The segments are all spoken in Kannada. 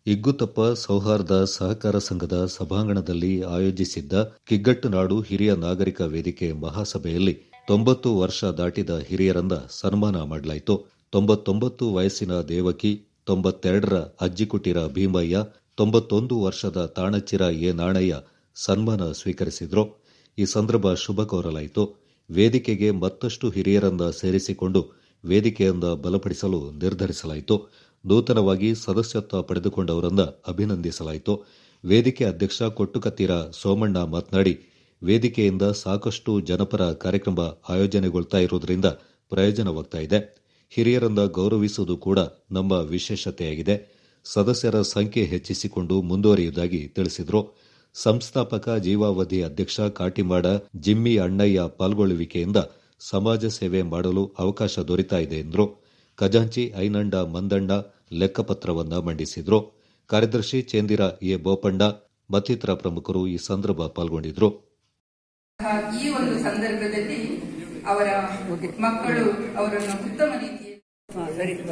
ಇಗ್ಗುತಪ್ಪ ಸೌಹಾರ್ದ ಸಹಕಾರ ಸಂಘದ ಸಭಾಂಗಣದಲ್ಲಿ ಆಯೋಜಿಸಿದ್ದ ಕಿಗ್ಗಟ್ಟುನಾಡು ಹಿರಿಯ ನಾಗರಿಕ ವೇದಿಕೆ ಮಹಾಸಭೆಯಲ್ಲಿ ತೊಂಬತ್ತು ವರ್ಷ ದಾಟಿದ ಹಿರಿಯರನ್ನ ಸನ್ಮಾನ ಮಾಡಲಾಯಿತು ತೊಂಬತ್ತೊಂಬತ್ತು ವಯಸ್ಸಿನ ದೇವಕಿ ತೊಂಬತ್ತೆರಡರ ಅಜ್ಜಿಕುಟಿರ ಭೀಮಯ್ಯ ತೊಂಬತ್ತೊಂದು ವರ್ಷದ ತಾಣಚ್ಚಿರ ಎ ನಾಣಯ್ಯ ಸನ್ಮಾನ ಸ್ವೀಕರಿಸಿದ್ರು ಈ ಸಂದರ್ಭ ಶುಭ ಕೋರಲಾಯಿತು ವೇದಿಕೆಗೆ ಮತ್ತಷ್ಟು ಹಿರಿಯರನ್ನ ಸೇರಿಸಿಕೊಂಡು ವೇದಿಕೆಯನ್ನ ಬಲಪಡಿಸಲು ನಿರ್ಧರಿಸಲಾಯಿತು ನೂತನವಾಗಿ ಸದಸ್ಯತ್ವ ಪಡೆದುಕೊಂಡವರನ್ನ ಅಭಿನಂದಿಸಲಾಯಿತು ವೇದಿಕೆ ಅಧ್ಯಕ್ಷ ಕೊಟ್ಟುಕತ್ತೀರ ಸೋಮಣ್ಣ ಮಾತನಾಡಿ ವೇದಿಕೆಯಿಂದ ಸಾಕಷ್ಟು ಜನಪರ ಕಾರ್ಯಕ್ರಮ ಆಯೋಜನೆಗೊಳ್ತಾ ಇರುವುದರಿಂದ ಪ್ರಯೋಜನವಾಗ್ತಾ ಇದೆ ಹಿರಿಯರನ್ನ ಗೌರವಿಸುವುದು ಕೂಡ ನಮ್ಮ ವಿಶೇಷತೆಯಾಗಿದೆ ಸದಸ್ಯರ ಸಂಖ್ಯೆ ಹೆಚ್ಚಿಸಿಕೊಂಡು ಮುಂದುವರಿಯುವುದಾಗಿ ತಿಳಿಸಿದರು ಸಂಸ್ಥಾಪಕ ಜೀವಾವಧಿ ಅಧ್ಯಕ್ಷ ಕಾಟಿಮಾಡ ಜಿಮ್ಮಿ ಅಣ್ಣಯ್ಯ ಪಾಲ್ಗೊಳ್ಳುವಿಕೆಯಿಂದ ಸಮಾಜ ಸೇವೆ ಮಾಡಲು ಅವಕಾಶ ದೊರೆತಾ ಇದೆ ಎಂದರು ಖಜಾಂಚಿ ಐನಂಡ ಮಂದಣ್ಣ ಲೆಕ್ಕಪತ್ರವನ್ನ ಮಂಡಿಸಿದ್ರು ಕಾರ್ಯದರ್ಶಿ ಚೇಂದಿರ ಎ ಬೋಪಣ್ಣ ಮತ್ತಿತರ ಪ್ರಮುಖರು ಈ ಸಂದರ್ಭ ಪಾಲ್ಗೊಂಡಿದ್ರು ಈ ಒಂದು ಸಂದರ್ಭದಲ್ಲಿ ಅವರ ಮಕ್ಕಳು ಅವರನ್ನು ಉತ್ತಮ ರೀತಿಯಲ್ಲಿ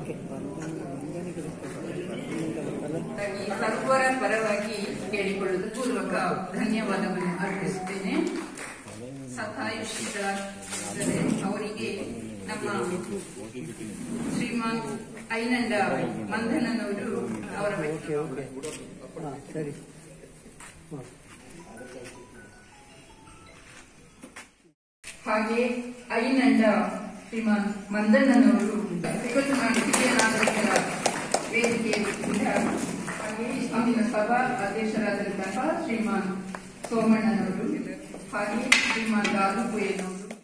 ಹಾಗಾಗಿ ಸರ್ವರ ಪರವಾಗಿ ಕೇಳಿಕೊಳ್ಳಲು ಪೂರ್ವಕ ಧನ್ಯವಾದವನ್ನು ಅರ್ಪಿಸುತ್ತೇನೆ ಸತಾಯುಷಿತರಾದರೆ ಅವರಿಗೆ ನಮ್ಮ ಶ್ರೀಮಾನ್ ಐನಂಡ ಮಂದನನವರು ಅವರ ಸರಿ ಹಾಗೆ ಐನಂಡ ಶ್ರೀಮಾನ್ ಮಂದಣ್ಣನವರು ಇವತ್ತು ನಾನು ಹಿರಿಯ ನಾಗರಿಕರ ವೇದಿಕೆಯಿಂದ ಹಾಗೆ ಅಂದಿನ ಸಭಾ ಅಧ್ಯಕ್ಷರಾದಂತಹ ಶ್ರೀಮಾನ್ ಸೋಮಣ್ಣನವರು ಹಾಗೆ ಶ್ರೀಮಾನ್ ಲಾಲು ಕುಯ್ಯನವರು